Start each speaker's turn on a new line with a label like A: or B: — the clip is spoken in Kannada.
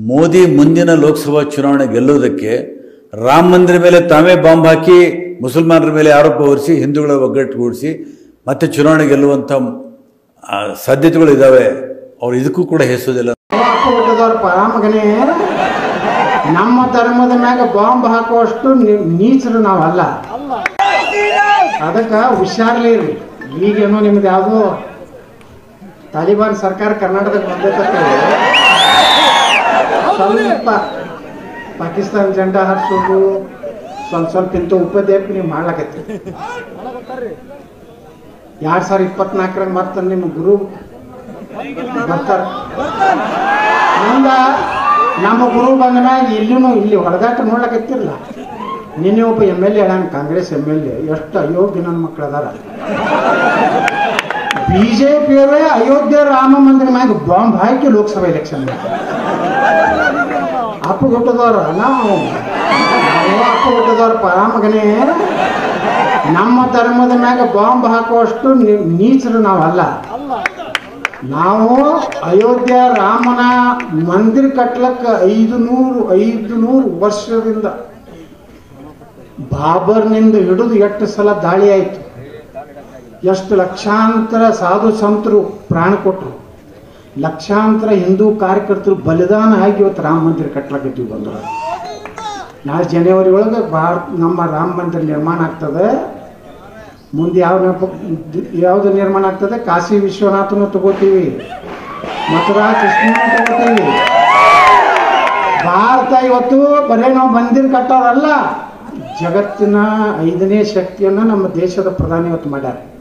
A: ಮೋದಿ ಮುಂದಿನ ಲೋಕಸಭಾ ಚುನಾವಣೆ ಗೆಲ್ಲುವುದಕ್ಕೆ ರಾಮ ಮಂದಿರ ಮೇಲೆ ತಾವೇ ಬಾಂಬ್ ಹಾಕಿ ಮುಸಲ್ಮಾನರ ಮೇಲೆ ಆರೋಪ ಹೊರಿಸಿ ಹಿಂದೂಗಳ ಒಗ್ಗಟ್ಟುಗೂಡಿಸಿ ಮತ್ತೆ ಚುನಾವಣೆ ಗೆಲ್ಲುವಂಥ ಆ, ಸಾಧ್ಯತೆಗಳು ಇದ್ದಾವೆ ಅವ್ರು ಇದಕ್ಕೂ ಕೂಡ ಹೆಸೋದಿಲ್ಲ
B: ಹುಟ್ಟಿದವ್ರ ಪರಾಮಗನೇ ನಮ್ಮ ಧರ್ಮದ ಮ್ಯಾಗ ಬಾಂಬ್ ಹಾಕುವಷ್ಟು ನಿ- ನೀಚರು ನಾವಲ್ಲ ಅದಕ್ಕೆ ಹುಷಾರ್ಲಿರಿ ಈಗೇನೋ ನಿಮ್ದು ಯಾವುದೋ ತಾಲಿಬಾನ್ ಸರ್ಕಾರ ಕರ್ನಾಟಕಕ್ಕೆ ಬಂದೈತೆ ಸ್ವಲ್ಪ ಪಾಕಿಸ್ತಾನ ಜೆಂಡಾ ಹಾರಿಸೋದು ಸ್ವಲ್ಪ ಸ್ವಲ್ಪ ಇಂಥ ಉಪದೇಪನೆ ಮಾಡ್ಲಕತ್ತಿ ಎರಡ್ ಸಾವಿರ ಇಪ್ಪತ್ನಾಲ್ಕರಾಗ ಮತ್ತೆ ನಿಮ್ಮ ಗುರು ಬರ್ತಾರ ಮುಂದ ನಮ್ಮ ಗುರು ಬಂದ ಮ್ಯಾಗ ಇಲ್ಲಿನೂ ಇಲ್ಲಿ ಹೊಡೆದಾಟ ನೋಡ್ಲಕತ್ತಿರಲ್ಲ ನಿನ್ನೆ ಒಬ್ಬ ಎಮ್ ಎಲ್ ಎ ಹೇಳಾನ ಕಾಂಗ್ರೆಸ್ ಎಮ್ ಎಲ್ ಎ ಎಷ್ಟು ಅಯೋಗ್ಯ ನನ್ನ ಮಕ್ಳು ಅದಾರ ಬಿಜೆಪಿಯವರೇ ಅಯೋಧ್ಯೆ ರಾಮ ಮಂದಿರ ಮ್ಯಾಗ ಬಾಂಬ್ ಹಾಕಿ ಲೋಕಸಭಾ ಎಲೆಕ್ಷನ್ ಅಪ್ಪು ಹುಟ್ಟದವ್ರ ನಾವು ನಾವು ಅಪ್ಪು ಹುಟ್ಟದವ್ರ ಪರಾಮಗನೇ ನಮ್ಮ ಧರ್ಮದ ಮ್ಯಾಗ ಬಾಂಬ್ ಹಾಕುವಷ್ಟು ನಿ- ನೀಚರು ನಾವಲ್ಲ ನಾವು ಅಯೋಧ್ಯ ರಾಮನ ಮಂದಿರ ಕಟ್ಲಕ್ಕ ಐದು ನೂರು ಐದು ನೂರು ವರ್ಷದಿಂದ ಬಾಬರ್ನಿಂದ ಹಿಡಿದು ಎಷ್ಟು ಸಲ ದಾಳಿ ಆಯಿತು ಎಷ್ಟು ಲಕ್ಷಾಂತರ ಸಾಧು ಸಂತರು ಪ್ರಾಣ ಕೊಟ್ಟರು ಲಕ್ಷಾಂತರ ಹಿಂದೂ ಕಾರ್ಯಕರ್ತರು ಬಲಿದಾನ ಆಗಿ ಇವತ್ತು ರಾಮ ಮಂದಿರ ಕಟ್ಲಕತ್ತೀವಿ ಬಂದರು ನಾಳೆ ಜನವರಿ ಒಳಗೆ ಭಾರತ ನಮ್ಮ ರಾಮ ಮಂದಿರ ನಿರ್ಮಾಣ ಆಗ್ತದೆ ಮುಂದೆ ಯಾವ ನೆಪ ಯಾವುದು ನಿರ್ಮಾಣ ಆಗ್ತದೆ ಕಾಶಿ ವಿಶ್ವನಾಥನು ತಗೋತೀವಿ ಮಥುರಾ ಕೃಷ್ಣನ ತಗೋತೀವಿ ಭಾರತ ಇವತ್ತು ಬರೇ ನಾವು ಮಂದಿರ ಕಟ್ಟೋರಲ್ಲ ಜಗತ್ತಿನ ಐದನೇ ಶಕ್ತಿಯನ್ನು ನಮ್ಮ ದೇಶದ ಪ್ರಧಾನಿ ಇವತ್ತು ಮಾಡ್ಯಾರ